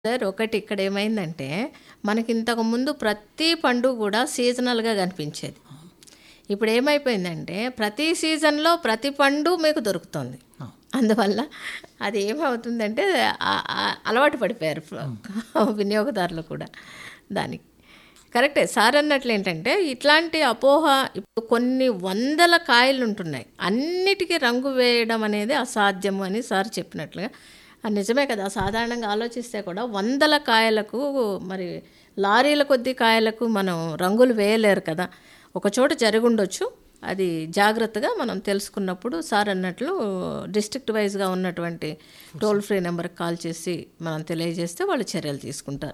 Sir ఒకటి ఇక్కడ ఏమైందంటే మనకి ఇంతకు ముందు ప్రతి పండుగ కూడా సీజనల్గా కనిపించేది ఇప్పుడు ఏమైపోయిందంటే ప్రతి సీజన్లో ప్రతి పండు మీకు దొరుకుతుంది అందువల్ల అది ఏమవుతుందంటే ఆ- ఆ- అలవాటు పడిపోయారు వినియోగదారులు కూడా దానికి కరెక్టే సార్ అన్నట్లు ఏంటంటే ఇట్లాంటి అపోహ ఇప్పుడు కొన్ని వందల కాయలు ఉంటున్నాయి అన్నిటికీ రంగు వేయడం అనేది అసాధ్యము అని సార్ చెప్పినట్లుగా అది నిజమే కదా సాధారణంగా ఆలోచిస్తే కూడా వందల కాయలకు మరి లారీల కొద్ది కాయలకు మనం రంగులు వేయలేరు కదా ఒక చోట జరిగి ఉండొచ్చు అది జాగ్రత్తగా మనం తెలుసుకున్నప్పుడు సార్ అన్నట్లు డిస్ట్రిక్ట్ వైజ్గా ఉన్నటువంటి టోల్ ఫ్రీ నెంబర్కి కాల్ చేసి మనం తెలియజేస్తే వాళ్ళు చర్యలు తీసుకుంటారు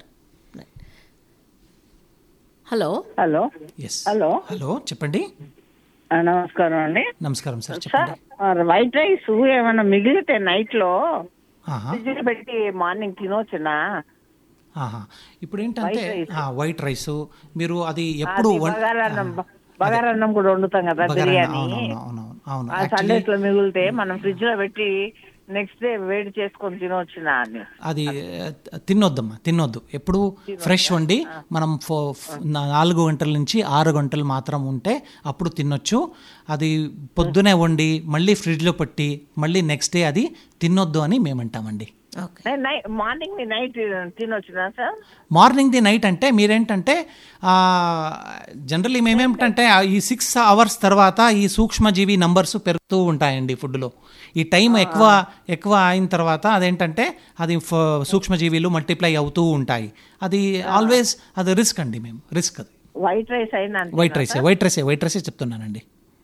hello hello yes hello hello చెప్పండి ఆ, నమస్కారం అండి నమస్కారం సార్ సార్ చెప్పండి ఆ, వైట్ రైస్ ఏమైనా మిగిలితే నైట్ లో ఆహా ఫ్రిడ్జ్ పెట్టి మార్నింగ్ తినొచ్చునా ఆహా ఇప్పుడు ఏంటంటే White rice. ఆ, వైట్ రైస్ మీరు అది ఎప్పుడు అది వం- బగారన్నం బగారన్నం కూడా వండుతాం కదా బగారా- బిర్యానీ అవునవును అవునవును అవును ఆ యాక్చువల్లీ సండేస్ లో మిగిలితే మనం ఫ్రిడ్జ్ లో పెట్టి నెక్స్ట్ డే వేడి చేసుకొని తినొచ్చునా అని అది ఆ, తినొద్దమ్మా తినొద్దు ఎప్పుడు ఫ్రెష్ వండి మనం ఫో ఫ్- నాలుగు గంటల నుంచి ఆరు గంటలు మాత్రం ఉంటే అప్పుడు తినొచ్చు అది పొద్దునే వండి మళ్ళీ ఫ్రిడ్జ్లో పెట్టి మళ్ళీ నెక్స్ట్ డే అది తినొద్దు అని మేమంటామండి ఓకే మార్నింగ్ ని నైట్ తినొచ్చునా సార్ మార్నింగ్ ది నైట్ అంటే మీరేంటంటే జనరల్లీ మేమేమిటంటే ఆ ఈ సిక్స్ అవర్స్ తర్వాత ఈ సూక్ష్మజీవి నంబర్స్ పెరుగుతూ ఉంటాయండి ఫుడ్లో ఈ టైం ఎక్కువ ఎక్కువ అయిన తర్వాత అదేంటంటే అది ఫ- సూక్ష్మజీవిలు మల్టిప్లై అవుతూ ఉంటాయి అది ఆల్వేస్ అది రిస్క్ అండి మేము రిస్క్ అది వైట్ రైస్ అయినా అంతేనా వైట్ రైసే వైట్ రైసే వైట్ రైసే చెప్తున్నానండి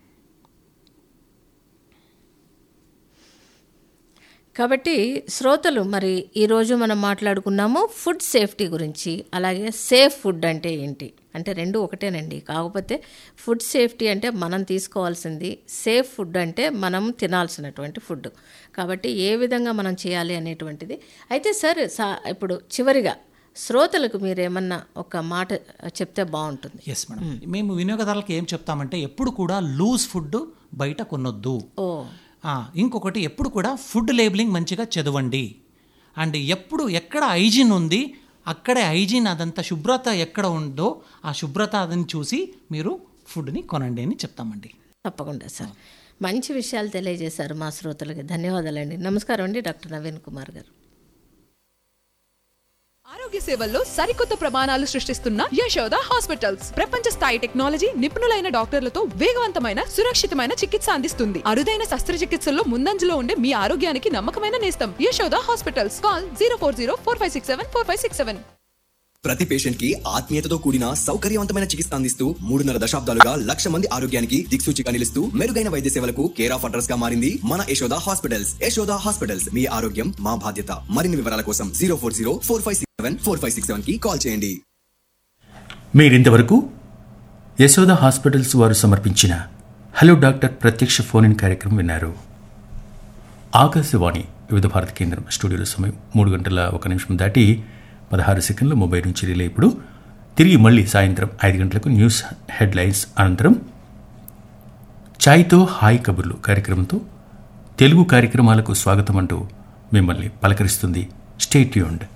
కాబట్టి శ్రోతలు మరి ఈరోజు మనం మాట్లాడుకున్నాము ఫుడ్ సేఫ్టీ గురించి అలాగే సేఫ్ ఫుడ్ అంటే ఏంటి అంటే రెండు ఒకటేనండి కాకపోతే ఫుడ్ సేఫ్టీ అంటే మనం తీసుకోవాల్సింది సేఫ్ ఫుడ్ అంటే మనం తినాల్సినటువంటి ఫుడ్ కాబట్టి ఏ విధంగా మనం చేయాలి అనేటువంటిది అయితే సార్ సా ఇప్పుడు చివరిగా శ్రోతలకు మీరు ఏమన్నా ఒక మాట చెప్తే బాగుంటుంది ఎస్ మేడం మేము వినియోగదారులకు ఏం చెప్తామంటే ఎప్పుడు కూడా లూజ్ ఫుడ్ బయట కొనొద్దు ఓ ఆ, ఇంకొకటి ఎప్పుడు కూడా ఫుడ్ లేబులింగ్ మంచిగా చదవండి అండ్ ఎప్పుడు ఎక్కడ హైజీన్ ఉంది అక్కడే హైజీన్ అదంతా శుభ్రత ఎక్కడ ఉందో ఆ శుభ్రత అదని చూసి మీరు ఫుడ్ని కొనండి అని చెప్తామండి తప్పకుండా సార్ మంచి విషయాలు తెలియజేశారు మా శ్రోతలకి ధన్యవాదాలండి నమస్కారం అండి డాక్టర్ నవీన్ కుమార్ గారు ఆరోగ్య సేవల్లో సరికొత్త ప్రమాణాలు సృష్టిస్తున్న యశోద హాస్పిటల్స్ ప్రపంచ స్థాయి టెక్నాలజీ నిపుణులైన డాక్టర్లతో వేగవంతమైన సురక్షితమైన చికిత్స అందిస్తుంది అరుదైన శస్త్రచికిత్సల్లో ముందంజలో ఉండే మీ ఆరోగ్యానికి నమ్మకమైన నేస్తం Yashoda hospitals call zero four zero four five six seven four five six seven ప్రతి పేషెంట్ కి ఆత్మీయతతో కూడిన సౌకర్యవంతమైన చికిత్స అందిస్తూ మూడున్నర దశాబ్దాలుగా లక్ష మంది ఆరోగ్యానికి దిక్సూచిగా నిలుస్తూ మెరుగైన వైద్య సేవలకు కేర్ ఆఫ్ అడ్రస్ గా మారింది మన యశోద హాస్పిటల్స్ యశోద హాస్పిటల్స్ మీ ఆరోగ్యం మా బాధ్యత మరిన్ని వివరాల కోసం zero four zero four five six seven four five six seven కి కాల్ చేయండి మీరింతవరకు యశోద హాస్పిటల్స్ వారు సమర్పించిన హలో డాక్టర్ ప్రత్యక్ష ఫోన్ ఇన్ కార్యక్రమం విన్నారు ఆకాశవాణి వివిధ భారత కేంద్రం స్టూడియోలో సమయం మూడు గంటల ఒక నిమిషం దాటి పదహారు సెకండ్ల మొబైల్ నుంచి రిలే ఇప్పుడు తిరిగి మళ్ళీ సాయంత్రం ఐదు గంటలకు న్యూస్ హెడ్లైన్స్ అనంతరం ఛాయ్తో హాయ్ కబుర్లు కార్యక్రమంతో తెలుగు కార్యక్రమాలకు స్వాగతం అంటూ మిమ్మల్ని పలకరిస్తుంది స్టేట్యూన్డ్